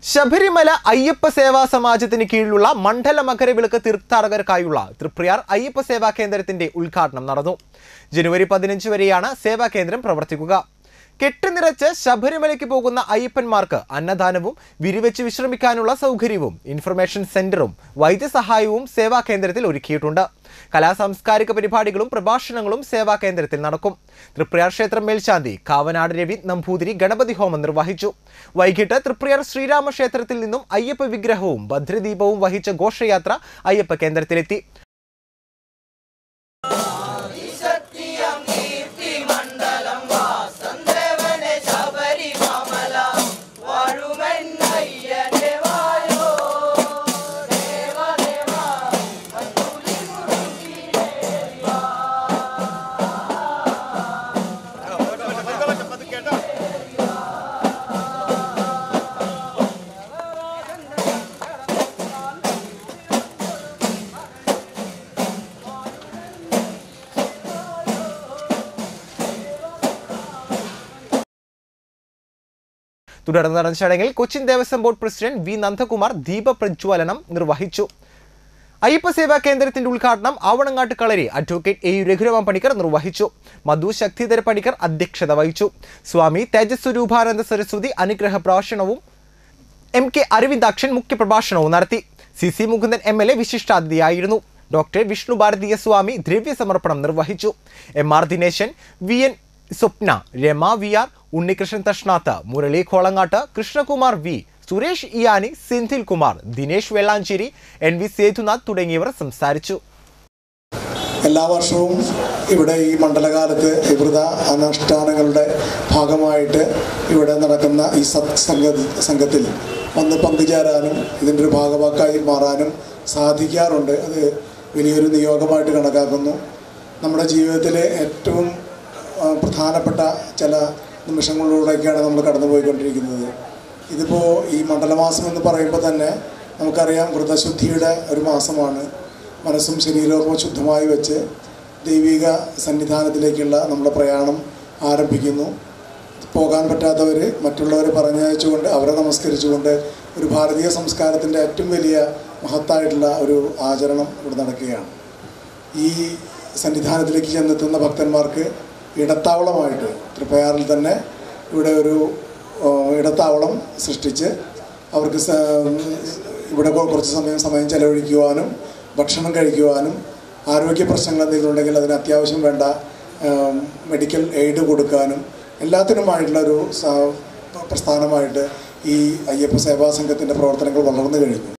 ശബരിമല അയ്യപ്പ സേവാ സമാജത്തിന് കീഴിലുള്ള മണ്ഡല മകരവിളക്ക് തീർത്ഥാടകർക്കായുള്ള തൃപ്രയാർ അയ്യപ്പ സേവാ കേന്ദ്രത്തിന്റെ ഉദ്ഘാടനം നടന്നു ജനുവരി പതിനഞ്ച് വരെയാണ് സേവാ കേന്ദ്രം പ്രവർത്തിക്കുക കെട്ടുനിറച്ച് ശബരിമലയ്ക്ക് പോകുന്ന അയ്യപ്പന്മാർക്ക് അന്നദാനവും വിരിവെച്ച് വിശ്രമിക്കാനുള്ള സൗകര്യവും ഇൻഫർമേഷൻ സെന്ററും വൈദ്യസഹായവും സേവാ കേന്ദ്രത്തിൽ ഒരുക്കിയിട്ടുണ്ട് കലാസാംസ്കാരിക പരിപാടികളും പ്രഭാഷണങ്ങളും സേവാ കേന്ദ്രത്തിൽ നടക്കും തൃപ്രയാർ ക്ഷേത്രം മേൽശാന്തി കാവനാട് രവി നമ്പൂതിരി ഗണപതി ഹോമം നിർവഹിച്ചു വൈകിട്ട് തൃപ്രയാർ ശ്രീരാമ ക്ഷേത്രത്തിൽ നിന്നും അയ്യപ്പ വിഗ്രഹവും ഭദ്രദീപവും വഹിച്ച ഘോഷയാത്ര അയ്യപ്പ കേന്ദ്രത്തിലെത്തി തുടർന്ന് നടന്ന ചടങ്ങിൽ Cochin Devaswom board president V Nandakumar ദീപപ്രജ്വലനം നിർവഹിച്ചു അയ്യപ്പ സേവാ കേന്ദ്രത്തിന്റെ ഉദ്ഘാടനം Avanangattu Kalari advocate A U Raghuraman Panicker നിർവഹിച്ചു മധു ശക്തിധര പണിക്കർ അധ്യക്ഷത വഹിച്ചു സ്വാമി തേജസ്വരൂപാനന്ദ സരസ്വതി അനുഗ്രഹ പ്രഭാഷണവും എം കെ അരവിന്ദാക്ഷൻ മുഖ്യപ്രഭാഷണവും നടത്തി C C Mukundan M L A വിശിഷ്ടാതിഥിയായിരുന്നു ഡോക്ടർ വിഷ്ണു ഭാരതീയ സ്വാമി ദ്രവ്യ സമർപ്പണം നിർവഹിച്ചു M R Dineshan V N Swapna Rama V R Unnikrishnan Thashnath Murali Kolangattu Krishnakumar V Suresh Iyani Senthil Kumar Dinesh Vellanchery N V Sethunath തുടങ്ങിയവർ സംസാരിച്ചു എല്ലാ വർഷവും ഇവിടെ ഈ മണ്ഡലകാലത്ത് വ്രത അനുഷ്ഠാനങ്ങളുടെ ഭാഗമായിട്ട് ഇവിടെ നടക്കുന്ന ഈ സത് സംഘ സംഘത്തിൽ വന്ന് പങ്കുചേരാനും ഇതിൻ്റെ ഒരു ഭാഗവാക്കായി മാറാനും സാധിക്കാറുണ്ട് അത് വലിയൊരു നിയോഗമായിട്ട് കണക്കാക്കുന്നു നമ്മുടെ ജീവിതത്തിലെ ഏറ്റവും ആ, പ്രധാനപ്പെട്ട ചില നിമിഷങ്ങളിലൂടെയൊക്കെയാണ് നമ്മൾ കടന്നുപോയിക്കൊണ്ടിരിക്കുന്നത് ഇതിപ്പോൾ ഈ മണ്ഡലമാസം എന്ന് പറയുമ്പോൾ തന്നെ നമുക്കറിയാം വ്രതശുദ്ധിയുടെ ഒരു മാസമാണ് മനസ്സും ശരീരവും ശുദ്ധമായി വെച്ച് ദൈവിക സന്നിധാനത്തിലേക്കുള്ള നമ്മുടെ പ്രയാണം ആരംഭിക്കുന്നു പോകാൻ പറ്റാത്തവർ മറ്റുള്ളവരെ പറഞ്ഞയച്ചുകൊണ്ട് അവരെ നമസ്കരിച്ചുകൊണ്ട് ഒരു ഭാരതീയ സംസ്കാരത്തിൻ്റെ ഏറ്റവും വലിയ മഹത്തായിട്ടുള്ള ഒരു ആചരണം ഇവിടെ നടക്കുകയാണ് ഈ സന്നിധാനത്തിലേക്ക് ചെന്നെത്തുന്ന ഭക്തന്മാർക്ക് ഇടത്താവളമായിട്ട് തൃപ്പയാറിൽ തന്നെ ഇവിടെ ഒരു ആ, ഇടത്താവളം സൃഷ്ടിച്ച് അവർക്ക് സ- ഇവിടെ കൊ- കുറച്ച് സമയം സമയം ചെലവഴിക്കുവാനും ഭക്ഷണം കഴിക്കുവാനും ആരോഗ്യ പ്രശ്നങ്ങൾ എന്തെങ്കിലും ഉണ്ടെങ്കിൽ അതിന് അത്യാവശ്യം വേണ്ട ആ, മെഡിക്കൽ എയ്ഡ് കൊടുക്കാനും എല്ലാത്തിനുമായിട്ടുള്ള ഒരു സ- പ്രസ്ഥാനമായിട്ട് ഈ അയ്യപ്പ സേവാ സംഘത്തിൻ്റെ പ്രവർത്തനങ്ങൾ വളർന്നു കഴിഞ്ഞു